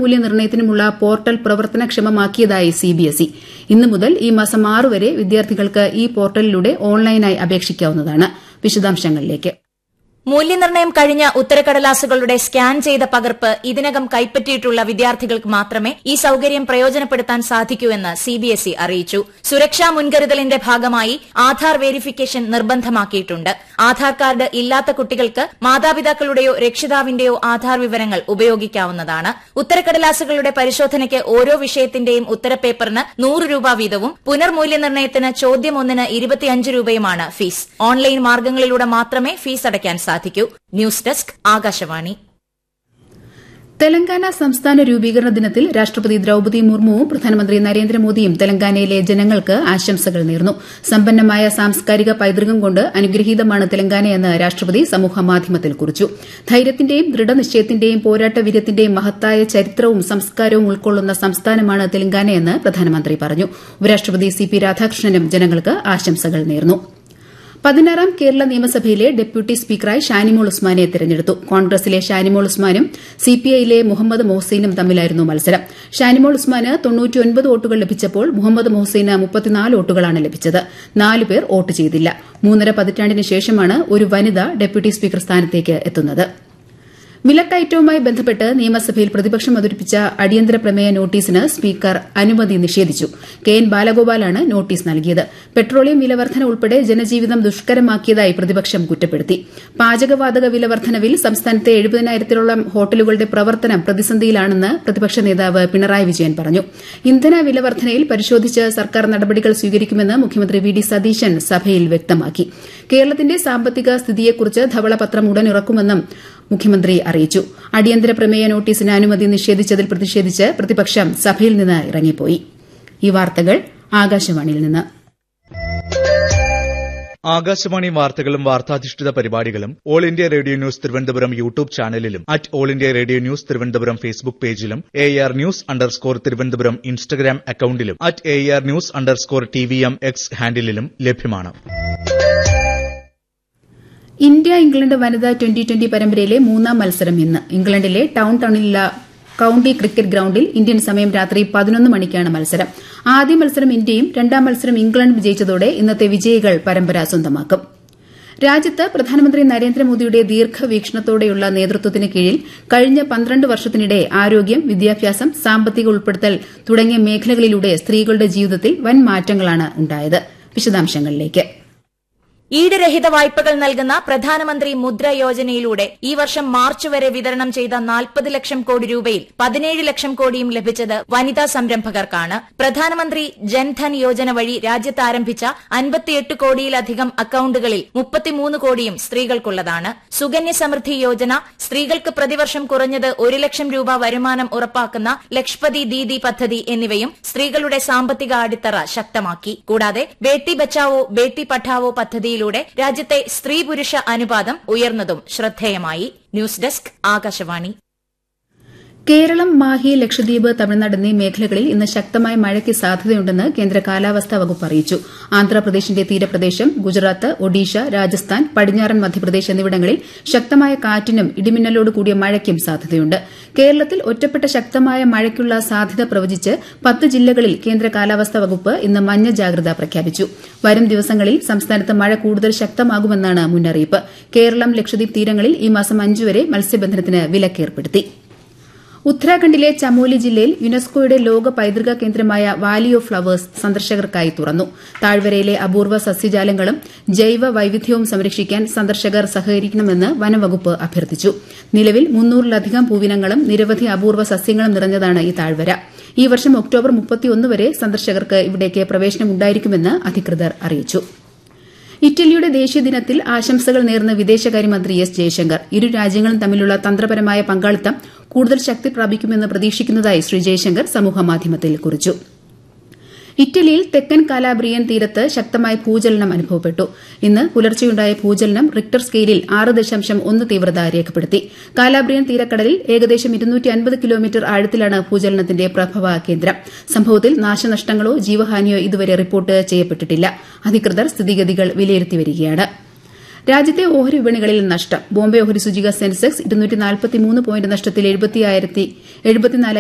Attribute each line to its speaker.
Speaker 1: പുനർമൂല്യനിർണ്ണയത്തിനുമുള്ള portal പ്രവർത്തനക്ഷമമാക്കിയതായി CBSE ഇന്നു മുതൽ ഈ മാസം ആറ് വരെ വിദ്യാർത്ഥികൾക്ക് ഈ പോർട്ടലിലൂടെ ഓൺലൈനായി അപേക്ഷിക്കാവുന്നതാണ് വിശദാംശങ്ങളിലേക്ക്
Speaker 2: മൂല്യനിർണ്ണയം കഴിഞ്ഞ ഉത്തരക്കടലാസുകളുടെ സ്കാൻ ചെയ്ത പകർപ്പ് ഇതിനകം കൈപ്പറ്റിയിട്ടുള്ള വിദ്യാർത്ഥികൾക്ക് മാത്രമേ ഈ സൌകര്യം പ്രയോജനപ്പെടുത്താൻ സാധിക്കൂ എന്ന് സിബിഎസ്ഇ അറിയിച്ചു സുരക്ഷാ മുൻകരുതലിന്റെ ഭാഗമായി ആധാർ വെരിഫിക്കേഷൻ നിർബന്ധമാക്കിയിട്ടുണ്ട് ആധാർ കാർഡ് ഇല്ലാത്ത കുട്ടികൾക്ക് മാതാപിതാക്കളുടെയോ രക്ഷിതാവിന്റെയോ ആധാർ വിവരങ്ങൾ ഉപയോഗിക്കാവുന്നതാണ് ഉത്തരക്കടലാസുകളുടെ പരിശോധനയ്ക്ക് ഓരോ വിഷയത്തിന്റെയും ഉത്തരപേപ്പറിന് നൂറ് രൂപ വീതവും പുനർമൂല്യനിർണ്ണയത്തിന് ചോദ്യം ഒന്നിന് ഇരുപത്തിയഞ്ച് രൂപയുമാണ് ഫീസ് ഓൺലൈൻ മാർഗ്ഗങ്ങളിലൂടെ മാത്രമേ ഫീസ് അടയ്ക്കാൻ സാധിക്കൂ ന്യൂസ് ഡെസ്ക് ആകാശവാണി
Speaker 1: തെലങ്കാന സംസ്ഥാന രൂപീകരണ ദിനത്തിൽ രാഷ്ട്രപതി ദ്രൌപതി മുർമുവും പ്രധാനമന്ത്രി നരേന്ദ്രമോദിയും തെലങ്കാനയിലെ ജനങ്ങൾക്ക് ആശംസകൾ നേർന്നു സമ്പന്നമായ സാംസ്കാരിക പൈതൃകം കൊണ്ട് അനുഗ്രഹീതമാണ് തെലങ്കാനയെന്ന് രാഷ്ട്രപതി സമൂഹമാധ്യമത്തിൽ കുറിച്ചു ധൈര്യത്തിന്റെയും ദൃഢനിശ്ചയത്തിന്റെയും പോരാട്ടവീര്യത്തിന്റെയും മഹത്തായ ചരിത്രവും സംസ്കാരവും ഉൾക്കൊള്ളുന്ന സംസ്ഥാനമാണ് തെലങ്കാനയെന്ന് പ്രധാനമന്ത്രി പറഞ്ഞു ഉപരാഷ്ട്രപതി സി പി രാധാകൃഷ്ണനും ജനങ്ങൾക്ക് ആശംസകൾ നേർന്നു പതിനാറാം കേരള നിയമസഭയിലെ ഡെപ്യൂട്ടി സ്പീക്കറായി ഷാനിമോൾ ഉസ്മാനെ തെരഞ്ഞെടുത്തു കോൺഗ്രസിലെ ഷാനിമോൾ ഉസ്മാനും സിപിഐയിലെ മുഹമ്മദ് മൊഹ്സീനും തമ്മിലായിരുന്നു മത്സരം ഷാനിമോൾ ഉസ്മാന് വോട്ടുകൾ ലഭിച്ചപ്പോൾ മുഹമ്മദ് മൊഹ്സീന് മുപ്പത്തിനാല് വോട്ടുകളാണ് ലഭിച്ചത് നാല് പേർ വോട്ട് ചെയ്തില്ല മൂന്നര പതിറ്റാണ്ടിന് ശേഷമാണ് ഒരു വനിത ഡെപ്യൂട്ടി സ്പീക്കർ സ്ഥാനത്തേക്ക് എത്തുന്നത് വിലക്കയറ്റവുമായി ബന്ധപ്പെട്ട് നിയമസഭയിൽ പ്രതിപക്ഷം അവതരിപ്പിച്ച അടിയന്തര പ്രമേയ നോട്ടീസിന് സ്പീക്കർ അനുമതി നിഷേധിച്ചു കെ എൻ ബാലഗോപാലാണ് നോട്ടീസ് നൽകിയത് പെട്രോളിയം വിലവർദ്ധന ഉൾപ്പെടെ ജനജീവിതം ദുഷ്കരമാക്കിയതായി പ്രതിപക്ഷം കുറ്റപ്പെടുത്തി പാചകവാതക വിലവർദ്ധനവിൽ സംസ്ഥാനത്തെ എഴുപതിനായിരത്തിലോളം ഹോട്ടലുകളുടെ പ്രവർത്തനം പ്രതിസന്ധിയിലാണെന്ന് പ്രതിപക്ഷ നേതാവ് പിണറായി വിജയൻ പറഞ്ഞു ഇന്ധന വിലവർദ്ധനയിൽ പരിശോധിച്ച് സർക്കാർ നടപടികൾ സ്വീകരിക്കുമെന്ന് മുഖ്യമന്ത്രി വി ഡി സതീശൻ സഭയിൽ വ്യക്തമാക്കി കേരളത്തിന്റെ സാമ്പത്തിക സ്ഥിതിയെക്കുറിച്ച് ധവളപത്രം ഉടൻ ഇറക്കുമെന്നും മുഖ്യമന്ത്രി അറിയിച്ചു അടിയന്തര പ്രമേയ നോട്ടീസിന് അനുമതി നിഷേധിച്ചതിൽ പ്രതിഷേധിച്ച് പ്രതിപക്ഷം സഭയിൽ നിന്ന് ഇറങ്ങിപ്പോയി ഈ വാർത്തകൾ ആകാശവാണിയിൽ നിന്ന്
Speaker 3: ആകാശവാണി വാർത്തകളും വാർത്താധിഷ്ഠിത പരിപാടികളും all India radio news Thiruvananthapuram YouTube ചാനലിലും at all India radio news Thiruvananthapuram Facebook പേജിലും A R news underscore Thiruvananthapuram Instagram അക്കൌണ്ടിലും at A R news underscore T V M X ഹാൻഡിലും ലഭ്യമാണ്
Speaker 1: ഇന്ത്യ ഇംഗ്ലണ്ട് വനിതാ ട്വന്റി ട്വന്റി പരമ്പരയിലെ മൂന്നാം മത്സരം ഇന്ന് ഇംഗ്ലണ്ടിലെ ടൌൺ ടൌണിലുള്ള കൌണ്ടി ക്രിക്കറ്റ് ഗ്രൌണ്ടിൽ ഇന്ത്യൻ സമയം രാത്രി പതിനൊന്ന് മണിക്കാണ് മത്സരം ആദ്യ മത്സരം ഇന്ത്യയും രണ്ടാം മത്സരം ഇംഗ്ലണ്ട് വിജയിച്ചതോടെ ഇന്നത്തെ വിജയികൾ പരമ്പര സ്വന്തമാക്കും രാജ്യത്ത് പ്രധാനമന്ത്രി നരേന്ദ്രമോദിയുടെ ദീർഘവീക്ഷണത്തോടെയുള്ള നേതൃത്വത്തിന് കീഴിൽ കഴിഞ്ഞ പന്ത്രണ്ട് വർഷത്തിനിടെ ആരോഗ്യം വിദ്യാഭ്യാസം സാമ്പത്തിക ഉൾപ്പെടുത്തൽ തുടങ്ങിയ മേഖലകളിലൂടെ സ്ത്രീകളുടെ ജീവിതത്തിൽ വൻ മാറ്റങ്ങളാണ് ഉണ്ടായത് വിശദാംശങ്ങളിലേക്ക്
Speaker 2: ഈടുരഹിത വായ്പകൾ നൽകുന്ന പ്രധാനമന്ത്രി മുദ്ര യോജനയിലൂടെ ഈ വർഷം മാർച്ച് വരെ വിതരണം ചെയ്ത നാൽപ്പത് ലക്ഷം കോടി രൂപയിൽ പതിനേഴ് ലക്ഷം കോടിയും ലഭിച്ചത് വനിതാ സംരംഭകർക്കാണ് പ്രധാനമന്ത്രി ജൻധൻ യോജന വഴി രാജ്യത്ത് ആരംഭിച്ച അൻപത്തിയെട്ട് കോടിയിലധികം അക്കൌണ്ടുകളിൽ മുപ്പത്തിമൂന്ന് കോടിയും സ്ത്രീകൾക്കുള്ളതാണ് സുകന്യ സമൃദ്ധി യോജന സ്ത്രീകൾക്ക് പ്രതിവർഷം കുറഞ്ഞത് ഒരു ലക്ഷം രൂപ വരുമാനം ഉറപ്പാക്കുന്ന ലക്ഷ്പതി ദീദി പദ്ധതി എന്നിവയും സ്ത്രീകളുടെ സാമ്പത്തിക അടിത്തറ ശക്തമാക്കി കൂടാതെ ബേട്ടി ബച്ചാവോ ബേട്ടി പഠാവോ പദ്ധതിയിൽ യിലൂടെ രാജ്യത്തെ സ്ത്രീ പുരുഷ അനുപാതം ഉയർന്നതും ശ്രദ്ധേയമായി ന്യൂസ് ഡെസ്ക് ആകാശവാണി
Speaker 1: കേരളം മാഹി ലക്ഷദ്വീപ് തമിഴ്നാട് എന്നീ മേഖലകളിൽ ഇന്ന് ശക്തമായ മഴയ്ക്ക് സാധ്യതയുണ്ടെന്ന് കേന്ദ്ര കാലാവസ്ഥാ വകുപ്പ് അറിയിച്ചു ആന്ധ്രാപ്രദേശിന്റെ തീരപ്രദേശം ഗുജറാത്ത് ഒഡീഷ രാജസ്ഥാൻ പടിഞ്ഞാറൻ മധ്യപ്രദേശ് എന്നിവിടങ്ങളിൽ ശക്തമായ കാറ്റിനും ഇടിമിന്നലോട് കൂടിയ മഴയ്ക്കും സാധ്യതയുണ്ട് കേരളത്തിൽ ഒറ്റപ്പെട്ട ശക്തമായ മഴയ്ക്കുള്ള സാധ്യത പ്രവചിച്ച് പത്ത് ജില്ലകളിൽ കേന്ദ്ര കാലാവസ്ഥാ വകുപ്പ് ഇന്ന് മഞ്ഞ ജാഗ്രത പ്രഖ്യാപിച്ചു വരും ദിവസങ്ങളിൽ സംസ്ഥാനത്ത് മഴ കൂടുതൽ ശക്തമാകുമെന്നാണ് മുന്നറിയിപ്പ് കേരളം ലക്ഷദ്വീപ് തീരങ്ങളിൽ ഈ മാസം അഞ്ചുവരെ മത്സ്യബന്ധനത്തിന് വിലക്കേർപ്പെടുത്തി ഉത്തരാഖണ്ഡിലെ ചമോലി ജില്ലയിൽ യുനെസ്കോയുടെ ലോക പൈതൃക കേന്ദ്രമായ വാലി ഓഫ് ഫ്ളവേഴ്സ് സന്ദർശകർക്കായി തുറന്നു താഴ്വരയിലെ അപൂർവ സസ്യജാലങ്ങളും ജൈവ വൈവിധ്യവും സംരക്ഷിക്കാൻ സന്ദർശകർ സഹകരിക്കണമെന്ന് വനംവകുപ്പ് അഭ്യർത്ഥിച്ചു നിലവിൽ മുന്നൂറിലധികം പൂവിനങ്ങളും നിരവധി അപൂർവ സസ്യങ്ങളും നിറഞ്ഞതാണ് ഈ താഴ്വര ഈ വർഷം ഒക്ടോബർ മുപ്പത്തിയൊന്ന് വരെ സന്ദർശകർക്ക് ഇവിടേക്ക് പ്രവേശനമുണ്ടായിരിക്കുമെന്ന് അധികൃതർ അറിയിച്ചു ഇറ്റലിയുടെ ദേശീയ ദിനത്തിൽ ആശംസകൾ നേർന്ന് വിദേശകാര്യമന്ത്രി എസ് ജയശങ്കർ ഇരു രാജ്യങ്ങളും തമ്മിലുള്ള തന്ത്രപരമായ പങ്കാളിത്തം കൂടുതൽ ശക്തി പ്രാപിക്കുമെന്ന് പ്രതീക്ഷിക്കുന്നതായി ശ്രീ ജയശങ്കർ സമൂഹമാധ്യമത്തിൽ കുറിച്ചു ഇറ്റലിയിൽ തെക്കൻ കാലാബ്രിയൻ തീരത്ത് ശക്തമായ ഭൂചലനം അനുഭവപ്പെട്ടു ഇന്ന് പുലർച്ചെയുണ്ടായ ഭൂചലനം റിക്ടർ സ്കെയിലിൽ ആറ് ദശാംശം ഒന്ന് തീവ്രത രേഖപ്പെടുത്തി കാലാബ്രിയൻ തീരക്കടലിൽ ഏകദേശം കിലോമീറ്റർ ആഴത്തിലാണ് ഭൂചലനത്തിന്റെ പ്രഭവ കേന്ദ്രം സംഭവത്തിൽ നാശനഷ്ടങ്ങളോ ജീവഹാനിയോ ഇതുവരെ റിപ്പോർട്ട് ചെയ്യപ്പെട്ടിട്ടില്ല അധികൃതർ സ്ഥിതിഗതികൾ വിലയിരുത്തി വരികയാണ് രാജ്യത്തെ ഓഹരി വിപണികളിൽ നഷ്ടം ബോംബെ ഓഹരി സൂചിക സെൻസെക്സ് പോയിന്റ് നഷ്ടത്തിൽ